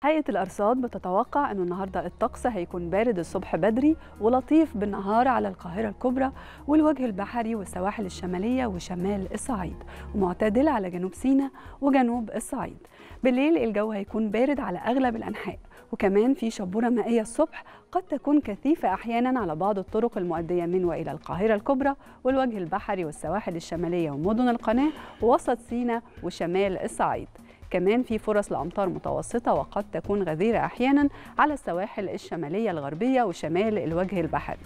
هيئة الأرصاد بتتوقع أنه النهاردة الطقس هيكون بارد الصبح بدري ولطيف بالنهار على القاهرة الكبرى والوجه البحري والسواحل الشمالية وشمال الصعيد ومعتدل على جنوب سيناء وجنوب الصعيد بالليل الجو هيكون بارد على أغلب الأنحاء وكمان في شبورة مائية الصبح قد تكون كثيفة أحيانا على بعض الطرق المؤدية من وإلى القاهرة الكبرى والوجه البحري والسواحل الشمالية ومدن القناة ووسط سيناء وشمال الصعيد كمان في فرص لأمطار متوسطة وقد تكون غزيرة أحيانا على السواحل الشمالية الغربية وشمال الوجه البحري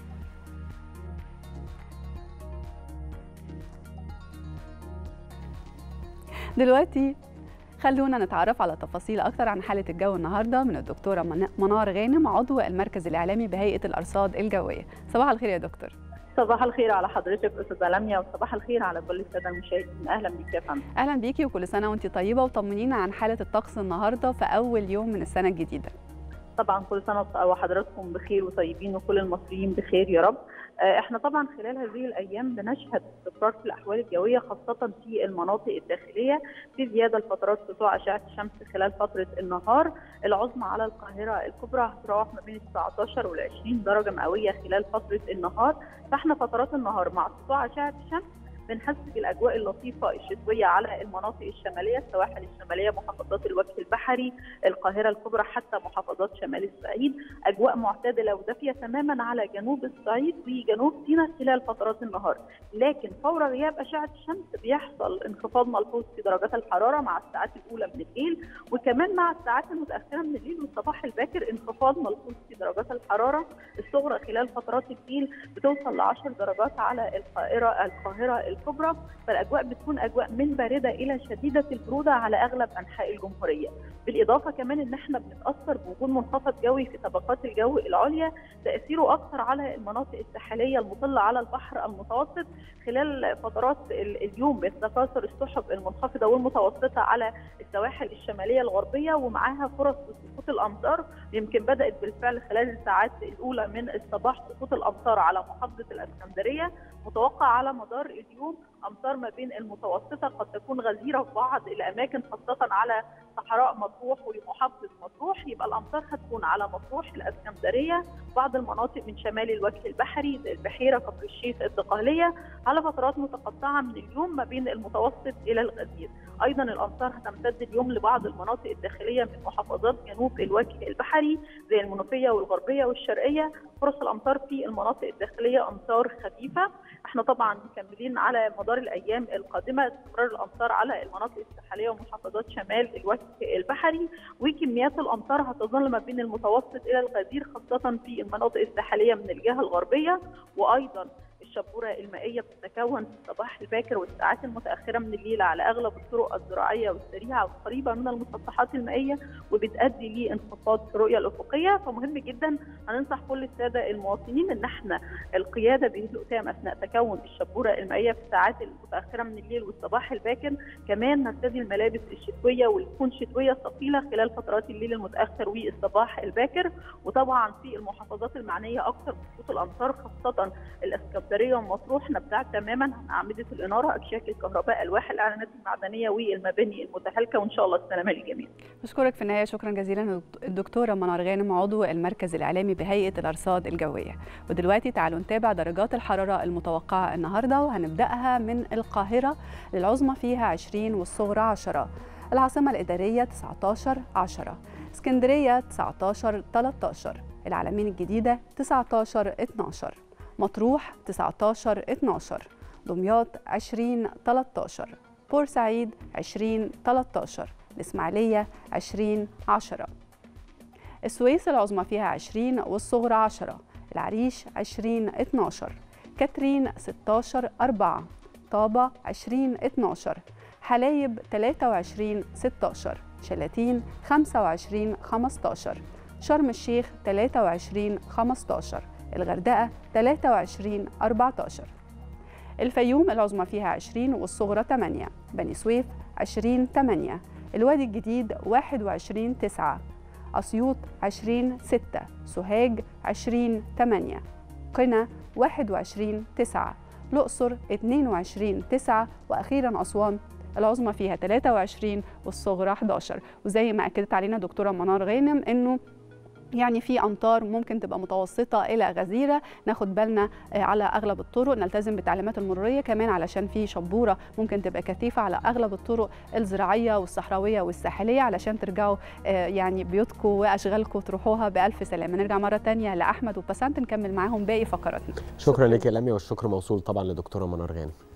دلوقتي خلونا نتعرف على تفاصيل أكثر عن حالة الجو النهاردة من الدكتورة منار غانم عضو المركز الإعلامي بهيئة الأرصاد الجوية صباح الخير يا دكتور صباح الخير على حضرتك استاذه لميا وصباح الخير على كل الساده المشاهدين اهلا بيك يا فندم اهلا بيكي وكل سنه وانت طيبه وطمنينا عن حاله الطقس النهارده في اول يوم من السنه الجديده طبعا كل سنه وحضراتكم بخير وطيبين وكل المصريين بخير يا رب احنا طبعا خلال هذه الايام بنشهد استقرار في الاحوال الجويه خاصه في المناطق الداخليه في زياده لفترات سطوع اشعه الشمس خلال فتره النهار العظمى على القاهره الكبرى هتتراوح ما بين 19 وال 20 درجه مئويه خلال فتره النهار فاحنا فترات النهار مع سطوع اشعه الشمس بنحس بالاجواء اللطيفه الشتويه على المناطق الشماليه السواحل الشماليه محافظات الوجه البحري القاهره الكبرى حتى محافظات شمال الصعيد اجواء معتدله ودافيه تماما على جنوب الصعيد وجنوب سيناء خلال فترات النهار لكن فور غياب اشعه الشمس بيحصل انخفاض ملحوظ في درجات الحراره مع الساعات الاولى من الليل وكمان مع الساعات المتاخره من الليل والصباح الباكر انخفاض ملحوظ في درجات الحراره الصغرى خلال فترات الليل بتوصل ل 10 درجات على القاهره القاهره الكبرى فالاجواء بتكون اجواء من بارده الى شديده البروده على اغلب انحاء الجمهوريه بالاضافه كمان ان احنا بنتاثر بوجود منخفض جوي في طبقات الجو العليا تاثيره اكثر على المناطق الساحليه المطله على البحر المتوسط خلال فترات اليوم بتتكاثر السحب المنخفضه والمتوسطه على السواحل الشماليه الغربيه ومعاها فرص سقوط الامطار يمكن بدات بالفعل خلال الساعات الاولى من الصباح سقوط الامطار على محافظه الاسكندريه متوقع على مدار اليوم امطار ما بين المتوسطه قد تكون غزيره في بعض الاماكن خاصه على صحراء مطروح ومحافظه مطروح يبقى الامطار هتكون على مطروح الاسكندريه بعض المناطق من شمال الوجه البحري زي البحيره كفر الشيخ الدقهليه على فترات متقطعه من اليوم ما بين المتوسط الى الغزير ايضا الامطار هتمتد اليوم لبعض المناطق الداخليه من محافظات جنوب الوجه البحري زي المنوفيه والغربيه والشرقيه فرص الامطار في المناطق الداخليه امطار خفيفه احنا طبعا مكملين على مدار الايام القادمه استمرار الامطار على المناطق الساحليه ومحافظات شمال الوجه البحري وكميات الامطار هتظل ما بين المتوسط الى الغزير خاصه في المناطق الساحليه من الجهه الغربيه وايضا الشبوره المائيه بتتكون في الصباح الباكر والساعات المتاخره من الليل على اغلب الطرق الزراعيه والسريعه والقريبه من المسطحات المائيه وبتؤدي لانخفاض في الرؤيه الافقيه فمهم جدا هننصح كل الساده المواطنين ان احنا القياده بهدوء تام اثناء تكون الشبوره المائيه في الساعات المتاخره من الليل والصباح الباكر كمان نرتدي الملابس الشتويه والتكون شتويه ثقيله خلال فترات الليل المتاخر والصباح الباكر وطبعا في المحافظات المعنيه اكثر بسقوط الامطار خاصه الاسكندريه الاسكندريه ومطروح نبتعد تماما عن اعمده الاناره اكشاك الكهرباء الواح الاعلانات المعدنيه والمباني المتهالكه وان شاء الله السلامه للجميع. بشكرك في النهايه شكرا جزيلا الدكتوره منار غانم عضو المركز الاعلامي بهيئه الارصاد الجويه. ودلوقتي تعالوا نتابع درجات الحراره المتوقعه النهارده وهنبداها من القاهره للعظمى فيها 20 والصغرى 10 العاصمه الاداريه 19 10 اسكندريه 19 13 العلمين الجديده 19 12 مطروح 19 12 دمياط 20 13 بورسعيد 20 13 الإسماعيلية 20 10 السويس العظمى فيها 20 والصغرى 10 العريش 20 12 كاترين 16 4 طابة 20 12 حلايب 23 16 شلاتين 25 15 شرم الشيخ 23 15 الغردقة 23 14 الفيوم العظمى فيها 20 والصغرى 8 بني سويف 20 8 الوادي الجديد 21 9 أسيوط 20 6 سوهاج 20 8 قنا 21 9 الأقصر 22 9 وأخيرا أسوان العظمى فيها 23 والصغرى 11 وزي ما اكدت علينا دكتوره منار غانم انه يعني في امطار ممكن تبقى متوسطه الى غزيره ناخد بالنا على اغلب الطرق نلتزم بالتعليمات المروريه كمان علشان في شبوره ممكن تبقى كثيفه على اغلب الطرق الزراعيه والصحراويه والساحليه علشان ترجعوا يعني بيوتكم واشغالكم تروحوها بالف سلامه نرجع مره ثانيه لاحمد وبسنت نكمل معاهم باقي فقراتنا شكرا لك يا لميا والشكر موصول طبعا لدكتوره منار غانم